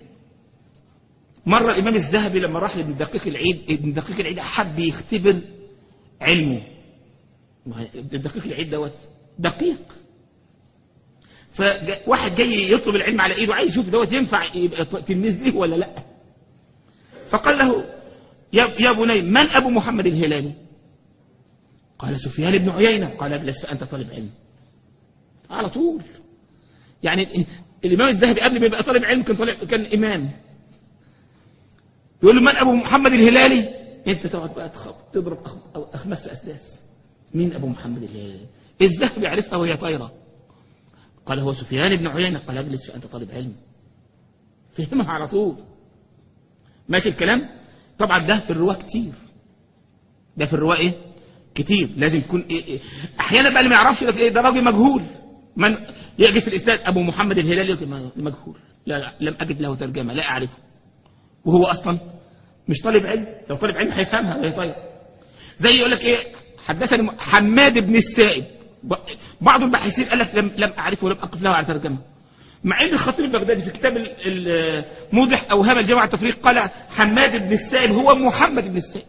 مره الامام الذهبي لما راح لابن دقيق العيد ابن دقيق العيد احب يختبر علمه ابن دقيق العيد دوت دقيق فواحد جاي يطلب العلم على ايده عايز يشوف دوت ينفع يبقى تلميذ ليه ولا لا فقال له يا يا بني من ابو محمد الهلالي قال سفيان بن عيينه قال اجلس فانت طالب علم على طول يعني الامام الذهبي قبل ما يبقى طالب علم كان طالب كان امام يقول له من ابو محمد الهلالي انت تقعد بقى تخ- تضرب أخ- أو اخماس في اسداس مين ابو محمد الهلالي الذهبي عرفها وهي طايره قال هو سفيان بن عيينه قال اجلس فانت طالب علم فهمها على طول ماشي الكلام طبعا ده في الرواة كتير ده في الرواة ايه كتير لازم يكون إيه إيه. احيانا بقى اللي ما يعرفش يقول لك ايه ده راجل مجهول من يجي في الاسناد ابو محمد الهلالي يقول ما- مجهول لا لا لم اجد له ترجمه لا اعرفه وهو اصلا مش طالب علم لو طالب علم هيفهمها وهي طيب زي يقول لك ايه حدثني حماد بن السائب ب- بعض الباحثين قال لك لم لم اعرفه ولم اقف له على ترجمه مع ان الخطيب البغدادي في كتاب ال- ال- موضح اوهام الجماعه التفريق قال حماد بن السائب هو محمد بن السائب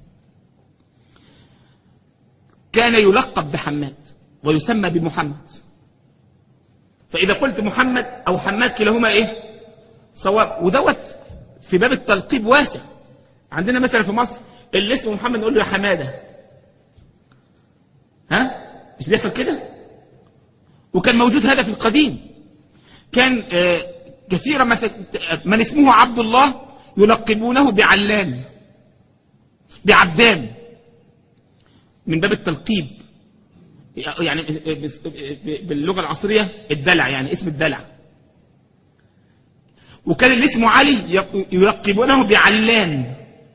كان يلقب بحماد ويسمى بمحمد فاذا قلت محمد او حماد كلاهما ايه صواب ودوت في باب التلقيب واسع عندنا مثلا في مصر اللي اسمه محمد نقول له يا حماده ها مش بيحصل كده وكان موجود هذا في القديم كان آه، كثيرا مثلا من اسمه عبد الله يلقبونه بعلان بعبدان من باب التلقيب يعني بس- باللغه العصريه الدلع يعني اسم الدلع وكان اللي اسمه علي يلقبونه بعلان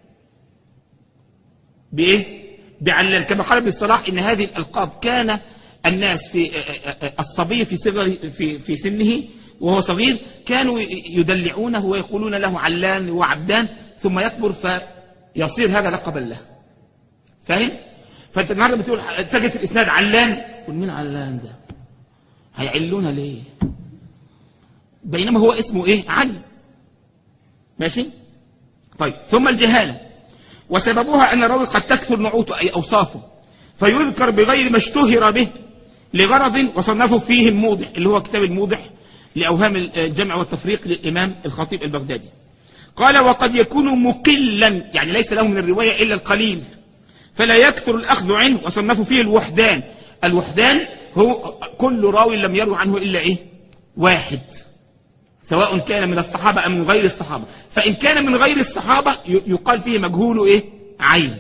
بايه بعلان كما قال ابن الصلاح ان هذه الالقاب كان الناس في الصبي في صغر في في سنه وهو صغير كانوا يدلعونه ويقولون له علان وعبدان ثم يكبر فيصير هذا لقبا له فاهم فانت النهارده بتقول تجد في الاسناد علان قل مين علان ده هيعلونا ليه بينما هو اسمه ايه علي ماشي طيب ثم الجهاله وسببها أن الراوي قد تكثر نعوته أي أوصافه فيذكر بغير ما اشتهر به لغرض وصنفه فيه الموضح اللي هو كتاب الموضح لأوهام الجمع والتفريق للإمام الخطيب البغدادي قال وقد يكون مقلا يعني ليس له من الرواية إلا القليل فلا يكثر الأخذ عنه وصنفوا فيه الوحدان الوحدان هو كل راوي لم يروي عنه إلا إيه واحد سواء كان من الصحابة أم من غير الصحابة فإن كان من غير الصحابة ي- يقال فيه مجهول إيه عين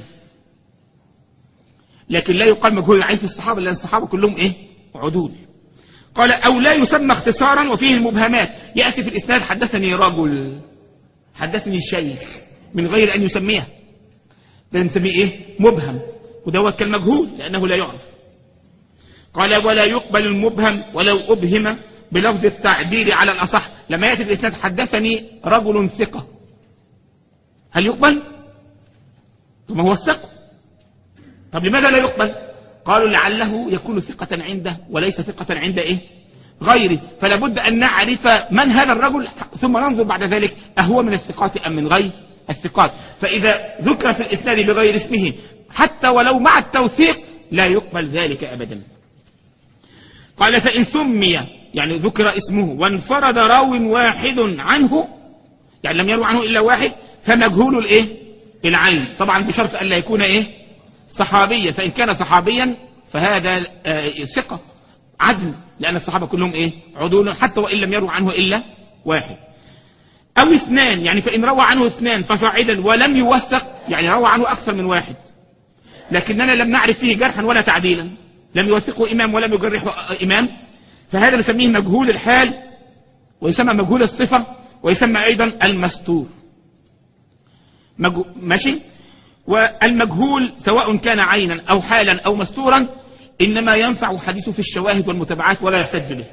لكن لا يقال مجهول العين في الصحابة لأن الصحابة كلهم إيه عدول قال أو لا يسمى اختصارا وفيه المبهمات يأتي في الإسناد حدثني رجل حدثني شيخ من غير أن يسميه ده نسميه إيه مبهم ودوت كالمجهول لأنه لا يعرف قال ولا يقبل المبهم ولو أبهم بلفظ التعديل على الأصح لما يأتي في الإسناد حدثني رجل ثقة هل يقبل؟ طب ما هو الثقة طب لماذا لا يقبل؟ قالوا لعله يكون ثقة عنده وليس ثقة عند إيه؟ غيره فلا بد أن نعرف من هذا الرجل ثم ننظر بعد ذلك أهو من الثقات أم من غير الثقات فإذا ذكر في الإسناد بغير اسمه حتى ولو مع التوثيق لا يقبل ذلك أبدا قال فإن سمي يعني ذكر اسمه وانفرد راو واحد عنه يعني لم يروي عنه إلا واحد فمجهول الإيه العين طبعا بشرط أن لا يكون إيه صحابيا فإن كان صحابيا فهذا آه، ثقة عدل لأن الصحابة كلهم إيه عدول حتى وإن لم يروي عنه إلا واحد أو اثنان يعني فإن روى عنه اثنان فصاعدا ولم يوثق يعني روى عنه أكثر من واحد لكننا لم نعرف فيه جرحا ولا تعديلا لم يوثقه إمام ولم يجرحه إمام فهذا نسميه مجهول الحال ويسمى مجهول الصفة ويسمى أيضا المستور مجهو... ماشي والمجهول سواء كان عينا أو حالا أو مستورا إنما ينفع حديثه في الشواهد والمتابعات ولا يحتج به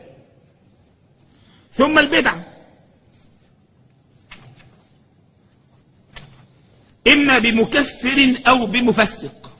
ثم البدعة إما بمكفر أو بمفسق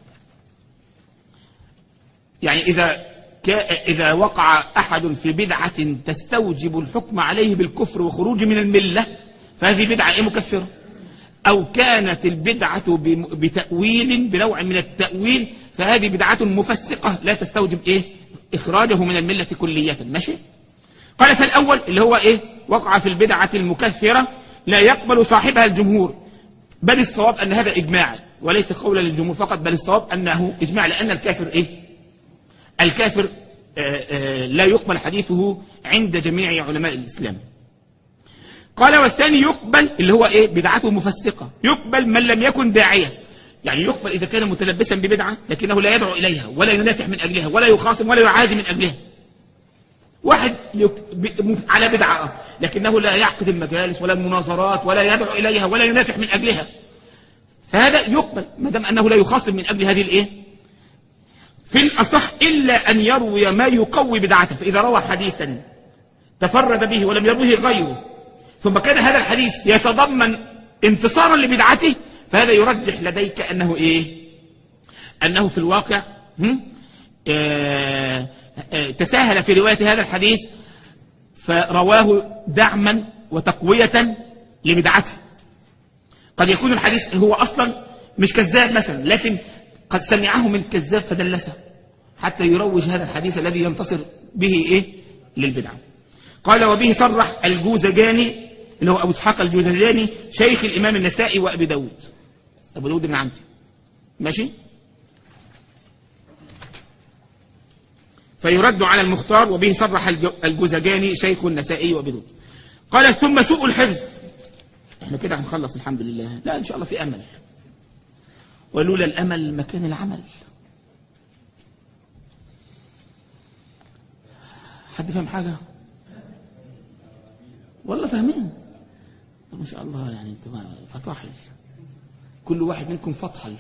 يعني إذا كا- إذا وقع أحد في بدعة تستوجب الحكم عليه بالكفر وخروج من الملة فهذه بدعة إيه مكفرة أو كانت البدعة بم- بتأويل بنوع من التأويل فهذه بدعة مفسقة لا تستوجب إيه إخراجه من الملة كلية ماشي قال فالأول اللي هو إيه وقع في البدعة المكثرة لا يقبل صاحبها الجمهور بل الصواب أن هذا إجماع وليس قولا للجمهور فقط بل الصواب أنه إجماع لأن الكافر إيه الكافر آآ آآ لا يقبل حديثه عند جميع علماء الإسلام قال والثاني يقبل اللي هو إيه بدعته مفسقة يقبل من لم يكن داعية يعني يقبل إذا كان متلبسا ببدعة لكنه لا يدعو إليها ولا ينافح من أجلها ولا يخاصم ولا يعادي من أجلها واحد يك... ب... على بدعة لكنه لا يعقد المجالس ولا المناظرات ولا يدعو إليها ولا ينافح من أجلها فهذا يقبل ما دام أنه لا يخاصم من أجل هذه الإيه في الأصح إلا أن يروي ما يقوي بدعته فإذا روى حديثا تفرد به ولم يروه غيره ثم كان هذا الحديث يتضمن انتصارا لبدعته فهذا يرجح لديك أنه إيه أنه في الواقع هم؟ آه آه تساهل في رواية هذا الحديث فرواه دعما وتقوية لبدعته قد يكون الحديث هو أصلا مش كذاب مثلا لكن قد سمعه من كذاب فدلسه حتى يروج هذا الحديث الذي ينتصر به إيه للبدعة قال وبه صرح الجوزجاني اللي هو أبو اسحاق الجوزجاني شيخ الإمام النسائي وأبي داود أبو داود بن عمتي ماشي فيرد على المختار وبه صرح الجوزجاني شيخ النسائي وأبي داود قال ثم سوء الحفظ احنا كده هنخلص الحمد لله لا ان شاء الله في امل ولولا الامل مكان العمل حد فاهم حاجه والله فاهمين طب ما شاء الله يعني انتوا فطاحل كل واحد منكم فطحل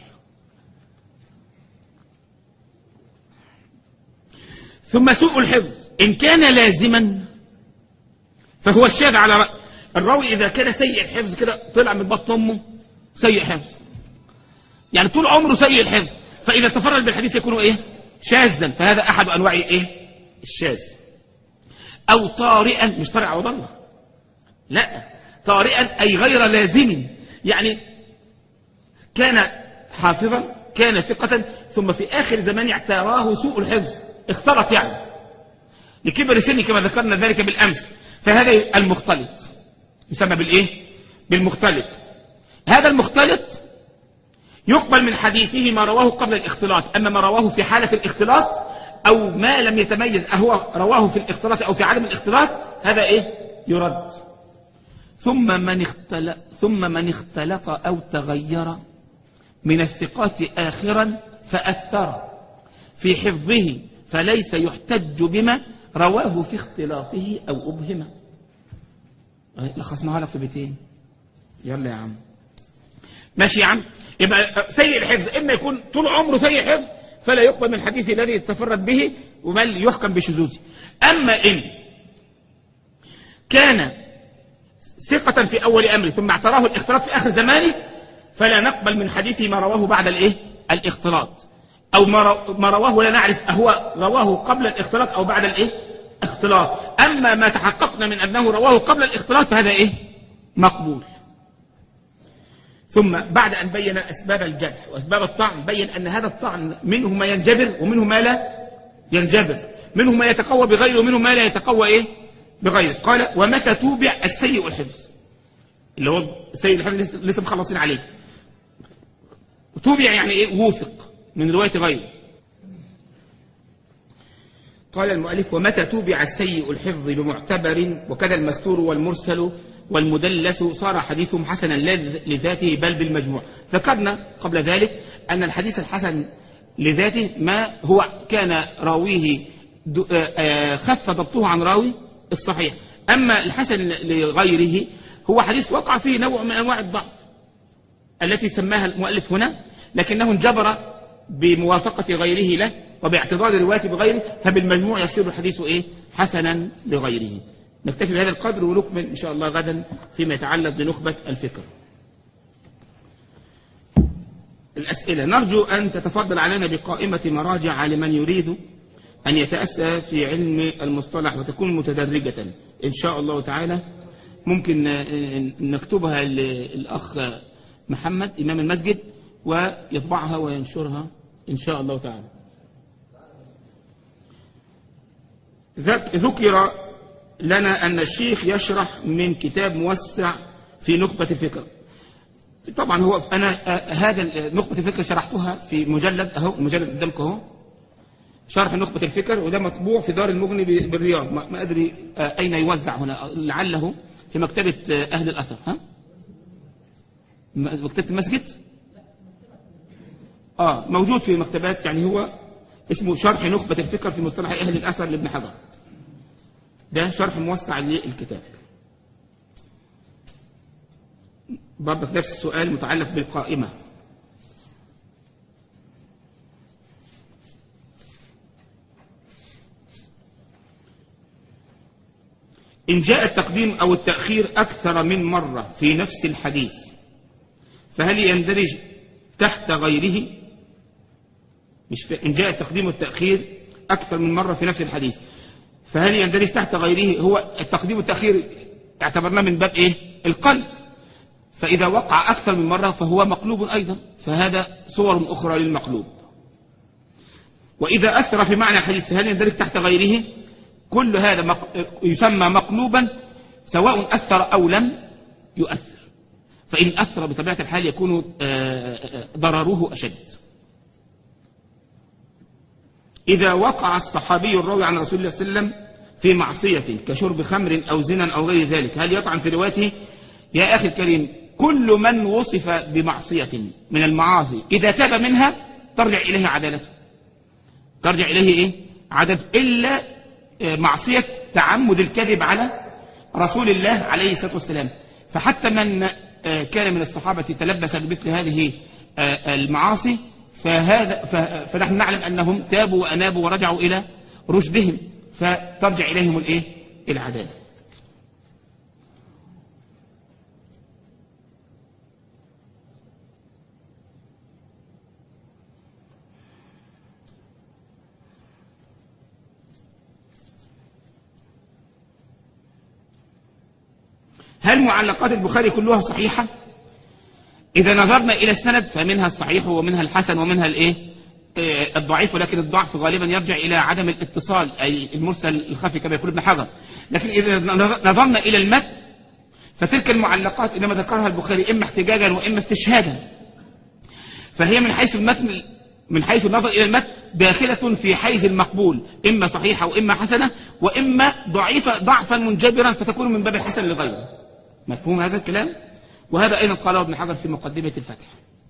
ثم سوء الحفظ ان كان لازما فهو الشاذ على رأي الراوي إذا كان سيء الحفظ كده طلع من بطن أمه سيء حفظ يعني طول عمره سيء الحفظ فإذا تفرد بالحديث يكون إيه شاذا فهذا أحد أنواع إيه الشاذ أو طارئا مش طارئ عوض الله لا طارئا أي غير لازم يعني كان حافظا كان ثقة ثم في آخر زمان اعتراه سوء الحفظ اختلط يعني لكبر سنه كما ذكرنا ذلك بالأمس فهذا المختلط يسمى بالايه بالمختلط هذا المختلط يقبل من حديثه ما رواه قبل الاختلاط اما ما رواه في حالة الاختلاط او ما لم يتميز اهو رواه في الاختلاط او في عدم الاختلاط هذا ايه يرد ثم من اختلط ثم من اختلط او تغير من الثقات اخرا فاثر في حفظه فليس يحتج بما رواه في اختلاطه او ابهمه لخصناها لك في بيتين يلا يا عم ماشي يا عم يبقى سيء الحفظ اما يكون طول عمره سيء حفظ فلا يقبل من الحديث الذي يتفرد به وبل يحكم بشذوذه اما ان كان ثقة في أول أمره ثم اعتراه الاختلاط في آخر زمانه فلا نقبل من حديثه ما رواه بعد الإيه؟ الاختلاط أو ما رواه ولا نعرف أهو رواه قبل الاختلاط أو بعد الإيه؟ اختلاط أما ما تحققنا من أنه رواه قبل الاختلاط فهذا إيه مقبول ثم بعد أن بين أسباب الجرح وأسباب الطعن بين أن هذا الطعن منه ما ينجبر ومنه ما لا ينجبر منه ما يتقوى بغيره ومنه ما لا يتقوى إيه بغيره قال ومتى توبع السيء الحفظ اللي هو السيء الحفظ لسه مخلصين عليه توبع يعني إيه وثق من رواية غيره قال المؤلف ومتى توبع السيء الحفظ بمعتبر وكذا المستور والمرسل والمدلس صار حديثهم حسنا لذاته بل بالمجموع ذكرنا قبل ذلك أن الحديث الحسن لذاته ما هو كان راويه خف ضبطه عن راوي الصحيح أما الحسن لغيره هو حديث وقع فيه نوع من أنواع الضعف التي سماها المؤلف هنا لكنه انجبر بموافقة غيره له وباعتراض الرواية بغيره فبالمجموع يصير الحديث إيه حسنا لغيره نكتفي بهذا القدر ونكمل إن شاء الله غدا فيما يتعلق بنخبة الفكر الأسئلة نرجو أن تتفضل علينا بقائمة مراجع لمن يريد أن يتأسى في علم المصطلح وتكون متدرجة إن شاء الله تعالى ممكن نكتبها للأخ محمد إمام المسجد ويطبعها وينشرها إن شاء الله تعالى ذكر لنا أن الشيخ يشرح من كتاب موسع في نخبة الفكر طبعا هو أنا آه، هذا ال- نخبة الفكر شرحتها في مجلد أهو المجلد قدامكم أهو شرح نخبة الفكر وده مطبوع في دار المغني ب- بالرياض ما ما أدري آه، أين يوزع هنا لعله في مكتبة آه، أهل الأثر ها م- مكتبة المسجد آه موجود في مكتبات يعني هو اسمه شرح نخبة الفكر في مصطلح أهل الأثر لابن حجر ده شرح موسع للكتاب برضك نفس السؤال متعلق بالقائمة إن جاء التقديم أو التأخير أكثر من مرة في نفس الحديث فهل يندرج تحت غيره مش ف... إن جاء التقديم والتأخير أكثر من مرة في نفس الحديث فهل يندرج تحت غيره هو التقديم والتأخير اعتبرناه من باب إيه القلب فإذا وقع أكثر من مرة فهو مقلوب أيضا فهذا صور أخرى للمقلوب وإذا أثر في معنى الحديث هل يندرج تحت غيره كل هذا مق... يسمى مقلوبا سواء أثر أو لم يؤثر فإن أثر بطبيعة الحال يكون آه، آه، ضرره أشد إذا وقع الصحابي الراوي عن رسول الله صلى الله عليه وسلم في معصية كشرب خمر أو زنا أو غير ذلك هل يطعن في روايته يا أخي الكريم كل من وصف بمعصية من المعاصي إذا تاب منها ترجع إليه عدالته ترجع إليه إيه عدالته إلا آه، معصية تعمد الكذب على رسول الله عليه الصلاة والسلام فحتى من آه، كان من الصحابة تلبس بمثل هذه آه، المعاصي فهذا ف- فنحن نعلم أنهم تابوا وأنابوا ورجعوا إلى رشدهم فترجع إليهم الإيه العدالة هل معلقات البخاري كلها صحيحة إذا نظرنا إلى السند فمنها الصحيح ومنها الحسن ومنها الإيه آه، الضعيف ولكن الضعف غالبا يرجع إلى عدم الاتصال أي المرسل الخفي كما يقول ابن حجر لكن إذا نظرنا إلى المتن فتلك المعلقات إنما ذكرها البخاري إما احتجاجا وإما استشهادا فهي من حيث المتن من حيث النظر إلى المتن داخلة في حيز المقبول إما صحيحة وإما حسنة وإما ضعيفة ضعفا منجبرا فتكون من باب الحسن لغيره مفهوم هذا الكلام وهذا أيضا قاله ابن حجر في مقدمة الفتح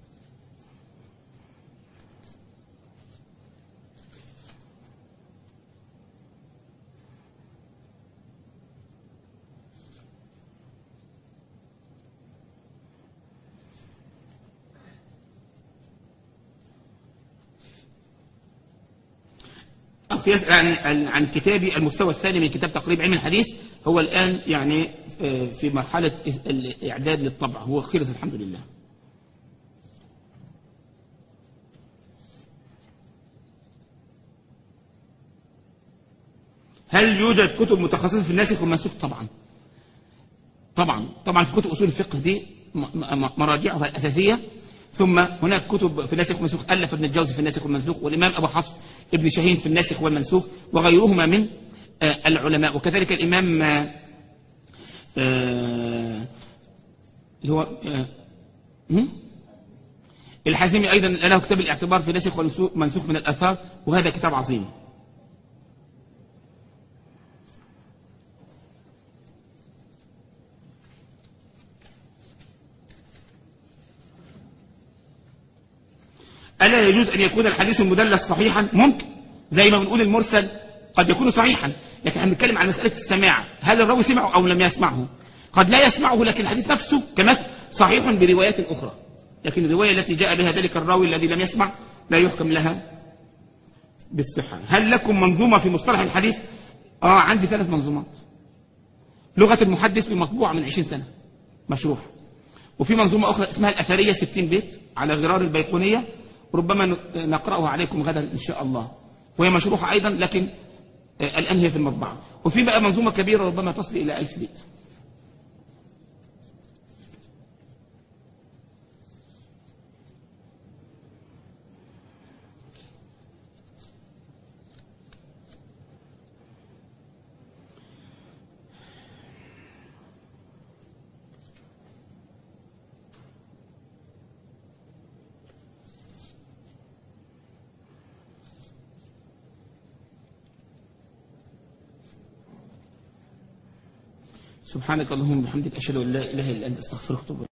أخ يسأل عن, عن, عن كتابي المستوى الثاني من كتاب تقريب علم الحديث هو الآن يعني آه، في مرحلة الإعداد للطبع هو خلص الحمد لله هل يوجد كتب متخصصة في الناسخ والمنسوخ طبعا طبعا طبعا في كتب أصول الفقه دي م- م- مراجعها الأساسية ثم هناك كتب في الناسخ والمنسوخ ألف ابن الجوزي في الناسخ والمنسوخ والإمام أبو حفص ابن شاهين في الناسخ والمنسوخ وغيرهما من آه، العلماء وكذلك الإمام آه، آه، اللي هو آه، هم؟ الحازمي أيضا له كتاب الاعتبار في ناسخ ومنسوخ من الآثار وهذا كتاب عظيم ألا يجوز أن يكون الحديث المدلس صحيحا ممكن زي ما بنقول المرسل قد يكون صحيحا لكن احنا بنتكلم عن مسألة السماع هل الراوي سمعه أو لم يسمعه قد لا يسمعه لكن الحديث نفسه كمان صحيح بروايات أخرى لكن الرواية التي جاء بها ذلك الراوي الذي لم يسمع لا يحكم لها بالصحة هل لكم منظومة في مصطلح الحديث آه عندي ثلاث منظومات لغة المحدث ومطبوعة من 20 سنة مشروحة وفي منظومة أخرى اسمها الأثرية 60 بيت على غرار البيقونية ربما ن- نقرأها عليكم غدا إن شاء الله وهي مشروحة أيضا لكن آه، الآن هي في المطبعة وفي بقى منظومة كبيرة ربما تصل إلى ألف بيت سبحانك اللهم وبحمدك أشهد أن لا إله إلا أنت أستغفرك وأتوب إليك